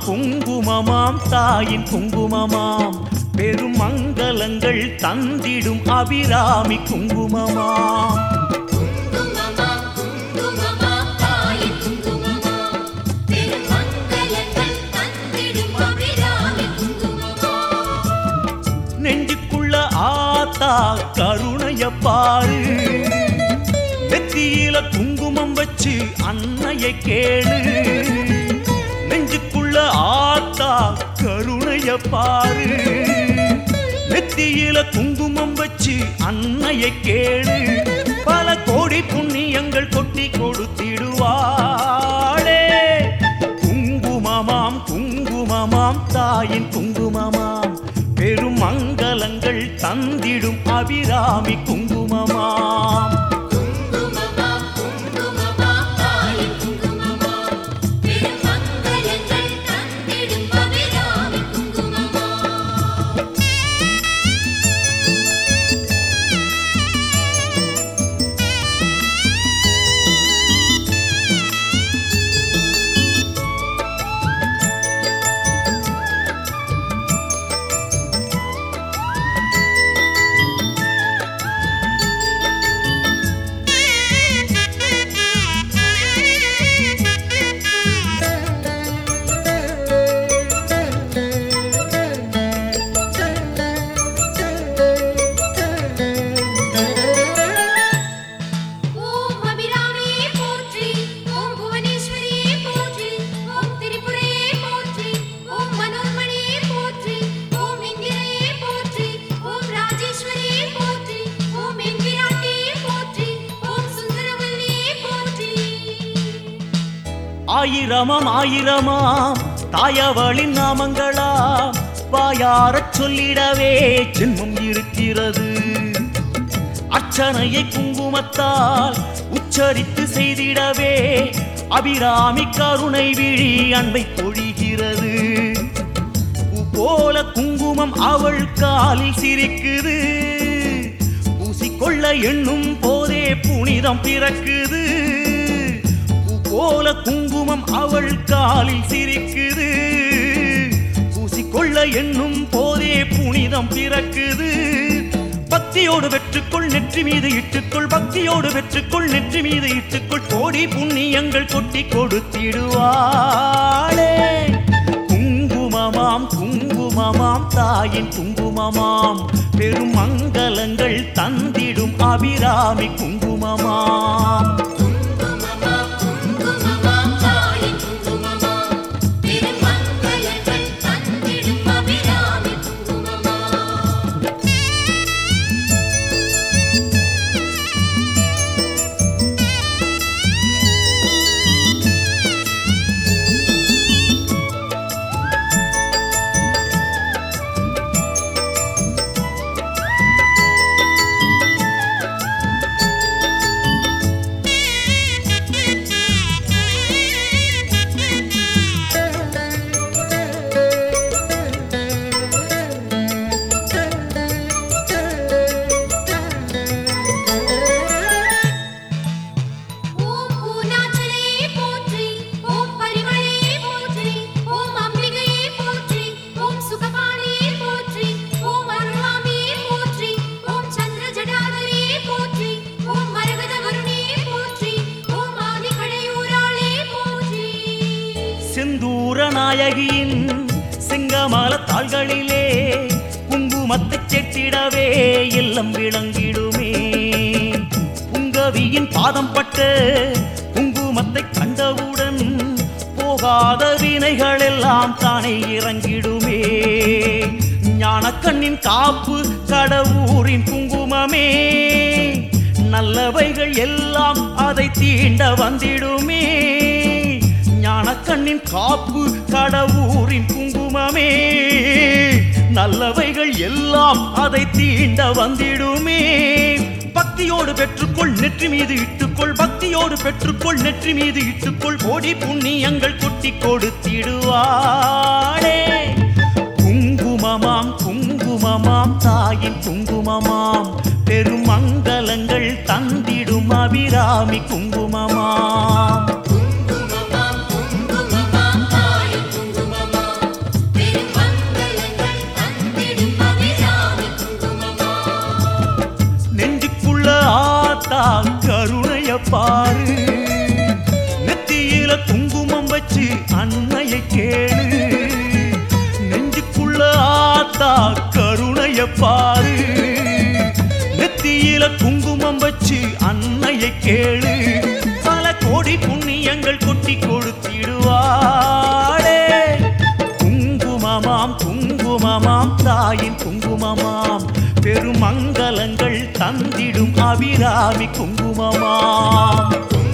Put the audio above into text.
குங்குமமாம் தாயின் குங்குமமாம் பெரும் மங்களங்கள் தந்திடும் அபிராமி குங்குமமாம் குங்குமமாம் குங்குமமாம் தாயின் குங்குமமாம் பெருமங்களங்கள் தந்திடும் அபிராமி குங்குமமாம் நெஞ்சுக்குள்ள ஆத்தா கருணைய பாரு நெத்தியில குங்குமம் வச்சு அன்னைய கேளு நெஞ்சுக்குள்ள ஆத்தா கருணைய பாரு நெத்தியில குங்குமம் வச்சு அன்னைய கேளு பல கோடி புண்ணியங்கள் கொட்டி கொடுத்திடுவாளே குங்குமமாம் குங்குமமாம் தாயின் குங்குமமாம் பெரும் மங்களங்கள் தந்திடும் அபிராமி குங்குமமாம் குங்குமமாம் குங்குமமாம் தாயின் குங்குமமாம் பெருமங்களங்கள் தந்திடும் அபிராமி குங்குமமாம் ஓம் அபிராமியே போற்றி ஓம் புவனேஸ்வரியே போற்றி ஓம் திரிபுரையே போற்றி ஓம் மனோன்மணியே போற்றி ஓம் இந்திரையே போற்றி ஓம் ராஜேஸ்வரியே போற்றி ஓம் எம்பிராட்டியே போற்றி ஓம் சுந்தரவல்லியே போற்றி ஆயிரமாம் ஆயிரமாம் தாயவளின் நாமங்களா வாயாரச் சொல்லிடவே ஜென்மம் இருக்கிறது அர்ச்சனையை குங்குமத்தால் உச்சரித்து செய்திடவே அபிராமி கருணை விழி அன்பை பொழிகிறது பூ போல குங்குமம் அவள் காலில் சிரிக்குது பூசிக்கொள்ள எண்ணும் போதே புனிதம் பிறக்குது பூ போல குங்குமம் அவள் காலில் சிரிக்குது பூசிக்கொள்ள எண்ணும் போதே புனிதம் பிறக்குது பக்தியோடு வெற்றுக்கொள் நெற்றி மீது இட்டுக்கொள் பக்தியோடு வெற்றுக்கொள் நெற்றி மீது இட்டுக்கொள் கோடி புண்ணியங்கள் கொட்டி கொடுத்திடுவாளே குங்குமமாம் குங்குமமாம் தாயின் குங்குமமாம் பெரும் மங்களங்கள் தந்திடும் அபிராமி குங்குமமாம் குங்குமமாம் குங்குமமாம் தாயின் குங்குமமாம் பெருமங்களங்கள் தந்திடும் அபிராமி குங்குமமாம் ஓம் பூனாச்சலையே போற்றி ஓம் பரிமளையே போற்றி ஓம் அம்பிகையே போற்றி ஓம் சுகபாணியே போற்றி ஓம் அருள்வாமியே போற்றி ஓம் சந்திர ஜடாதரியே போற்றி ஓம் மரகத வருணியே போற்றி ஓம் ஆதி கடையூராளே போற்றி செந்தூர நாயகியின் சிங்கமல தாள்களிலே குங்குமத்தைச் செட்டிடவே இல்லம் விளங்கிடுமே புங்கவியின் பாதம் பட்ட குங்குமத்தை கண்டவுடன் போகாத வினைகள் எல்லாம் தானே இறங்கிடுமே ஞானக்கண்ணின் காப்பு கடவுரின் குங்குமமே நல்லவைகள் எல்லாம் அதை தீண்ட வந்திடுமே ஞானக்கண்ணின் காப்பு கடவுரின் குங்குமமே நல்லவைகள் எல்லாம் அதை தீண்ட வந்திடுமே பக்தியோடு பெற்றுக்கொள் நெற்றி மீது இட்டுக்கொள் பக்தியோடு பெற்றுக்கொள் நெற்றி மீது இட்டுக்கொள் கோடி புண்ணியங்கள் கொட்டி கொடுத்திடுவாளே குங்குமமாம் குங்குமமாம் தாயின் குங்குமமாம் பெருமங்கலங்கள் தந்திடும் அபிராமி குங்குமமாம் குங்குமமாம் குங்குமமாம் தாயின் குங்குமமாம் கருணைய பாரு நெத்தியில குங்குமம் வச்சு அன்னையை கேளு பல கோடி புண்ணியங்கள் கொட்டி கொடுத்திடுவாளே குங்குமமாம் குங்குமமாம் தாயின் குங்குமமாம் பெருமங்கலங்கள் தந்திடும் அபிராமி குங்குமமாம்